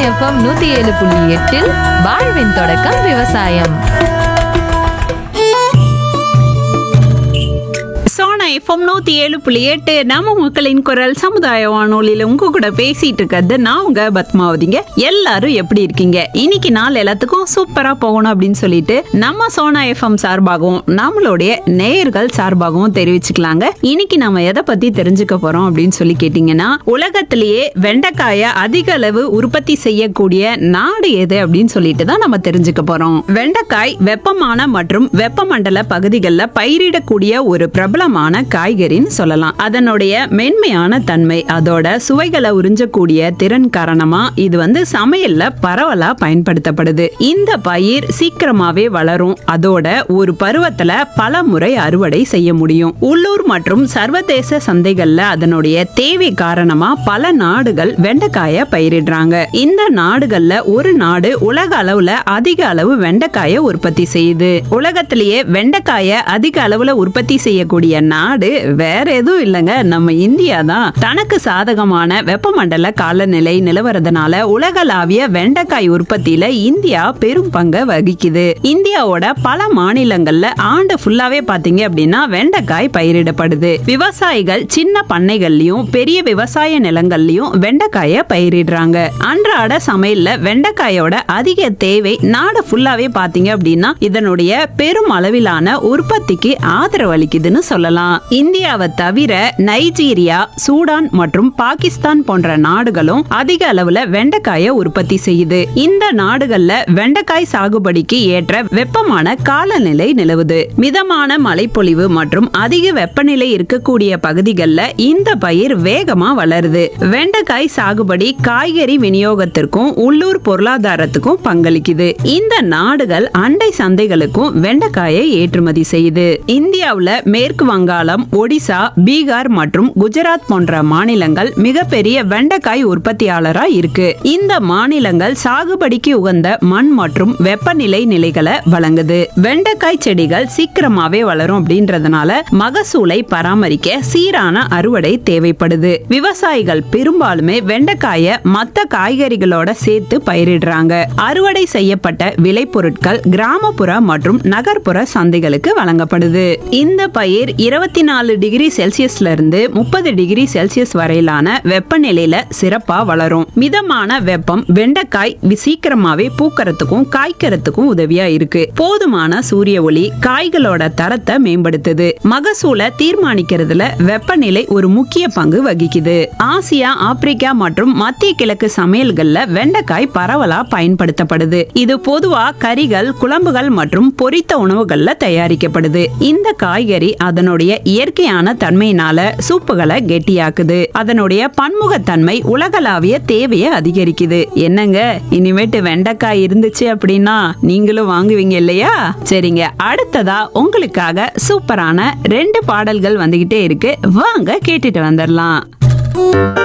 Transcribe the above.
FM நூத்தி ஏழு புள்ளி எட்டில் வாழ்வின் தொடக்கம் விவசாயம் சோனா எஃப்எம் நூத்தி ஏழு புள்ளி எட்டு நம்ம மக்களின் குரல் சமுதாய வானொலியில உங்க கூட பேசிட்டு இருக்கிறது நான் உங்க பத்மாவதிங்க எல்லாரும் எப்படி இருக்கீங்க இன்னைக்கு நாள் எல்லாத்துக்கும் சூப்பரா போகணும் அப்படின்னு சொல்லிட்டு நம்ம சோனா எஃப்எம் சார்பாகவும் நம்மளுடைய நேயர்கள் சார்பாகவும் தெரிவிச்சுக்கலாங்க இன்னைக்கு நம்ம எதை பத்தி தெரிஞ்சுக்க போறோம் அப்படின்னு சொல்லி கேட்டீங்கன்னா உலகத்திலேயே வெண்டைக்காய அதிக அளவு உற்பத்தி செய்யக்கூடிய நாடு எது அப்படின்னு சொல்லிட்டு தான் நம்ம தெரிஞ்சுக்க போறோம் வெண்டைக்காய் வெப்பமான மற்றும் வெப்பமண்டல பகுதிகளில் பயிரிடக்கூடிய ஒரு பிரபலமான காய்கறின்னு சொல்லலாம் அதனுடைய மென்மையான தன்மை அதோட சுவைகளை உறிஞ்சக்கூடிய திறன் காரணமா இது வந்து சமையல்ல பரவலா பயன்படுத்தப்படுது இந்த பயிர் சீக்கிரமாவே வளரும் அதோட ஒரு பருவத்துல பல முறை அறுவடை செய்ய முடியும் உள்ளூர் மற்றும் சர்வதேச சந்தைகள்ல அதனுடைய தேவை காரணமா பல நாடுகள் வெண்டைக்காய பயிரிடுறாங்க இந்த நாடுகள்ல ஒரு நாடு உலக அளவுல அதிக அளவு வெண்டைக்காய உற்பத்தி செய்யுது உலகத்திலேயே வெண்டைக்காய அதிக அளவுல உற்பத்தி செய்யக்கூடிய நாடு வேற எதுவும் இல்லைங்க நம்ம இந்தியா தான் தனக்கு சாதகமான வெப்பமண்டல காலநிலை நிலவரதுனால உலகளாவிய வெண்டைக்காய் உற்பத்தியில இந்தியா பெரும் பங்கை வகிக்குது இந்தியாவோட பல மாநிலங்கள்ல ஆண்டு ஃபுல்லாவே பாத்தீங்க அப்படின்னா வெண்டைக்காய் பயிரிடப்படுது விவசாயிகள் சின்ன பண்ணைகள்லயும் பெரிய விவசாய நிலங்கள்லயும் வெண்டைக்காய பயிரிடுறாங்க அன்றாட சமையல்ல வெண்டைக்காயோட அதிக தேவை நாடு ஃபுல்லாவே பாத்தீங்க அப்படின்னா இதனுடைய பெரும் அளவிலான உற்பத்திக்கு ஆதரவு அளிக்குதுன்னு சொல்லலாம் இந்தியாவை தவிர நைஜீரியா சூடான் மற்றும் பாகிஸ்தான் போன்ற நாடுகளும் அதிக அளவுல வெண்டைக்காய உற்பத்தி செய்யுது இந்த நாடுகள்ல வெண்டைக்காய் சாகுபடிக்கு ஏற்ற வெப்பமான காலநிலை நிலவுது மிதமான மழைப்பொழிவு மற்றும் அதிக வெப்பநிலை இருக்கக்கூடிய பகுதிகளில் இந்த பயிர் வேகமா வளருது வெண்டைக்காய் சாகுபடி காய்கறி விநியோகத்திற்கும் உள்ளூர் பொருளாதாரத்துக்கும் பங்களிக்குது இந்த நாடுகள் அண்டை சந்தைகளுக்கும் வெண்டைக்காயை ஏற்றுமதி செய்யுது இந்தியாவுல மேற்கு வங்காளம் ஒடிசா பீகார் மற்றும் குஜராத் போன்ற மாநிலங்கள் மிகப்பெரிய வெண்டைக்காய் உற்பத்தியாளரா இருக்கு இந்த மாநிலங்கள் சாகுபடிக்கு உகந்த மண் மற்றும் வெப்பநிலை நிலைகளை வழங்குது வெண்டைக்காய் செடிகள் சீக்கிரமாவே வளரும் அப்படின்றதுனால மகசூலை பராமரிக்க சீரான அறுவடை தேவைப்படுது விவசாயிகள் பெரும்பாலுமே வெண்டைக்காய மத்த காய்கறிகளோட சேர்த்து பயிரிடுறாங்க அறுவடை செய்யப்பட்ட விளைபொருட்கள் கிராமப்புற மற்றும் நகர்ப்புற சந்தைகளுக்கு வழங்கப்படுது இந்த பயிர் இருபத்தி நாலு டிகிரி செல்சியஸ்ல இருந்து முப்பது டிகிரி செல்சியஸ் வரையிலான வெப்பநிலையில சிறப்பா வளரும் மிதமான வெப்பம் வெண்டைக்காய் வி- சீக்கிரமாவே பூக்கறதுக்கும் காய்க்கறதுக்கும் உதவியா இருக்கு போதுமான சூரிய ஒளி காய்களோட தரத்தை மேம்படுத்துது மகசூலை தீர்மானிக்கிறதுல வெப்பநிலை ஒரு முக்கிய பங்கு வகிக்குது ஆசியா ஆப்பிரிக்கா மற்றும் மத்திய கிழக்கு சமையல்கள்ல வெண்டைக்காய் பரவலா பயன்படுத்தப்படுது இது பொதுவா கறிகள் குழம்புகள் மற்றும் பொரித்த உணவுகள்ல தயாரிக்கப்படுது இந்த காய்கறி அதனுடைய இயற்கையான தன்மையினால சூப்புகளை கெட்டியாக்குது அதனுடைய பன்முகத்தன்மை உலகளாவிய தேவையை அதிகரிக்குது என்னங்க இனிமேட்டு வெண்டைக்காய் இருந்துச்சு அப்படின்னா நீங்களும் வாங்குவீங்க இல்லையா சரிங்க அடுத்ததா உங்களுக்காக சூப்பரான ரெண்டு பாடல்கள் வந்துகிட்டே இருக்கு வாங்க கேட்டுட்டு வந்துடலாம்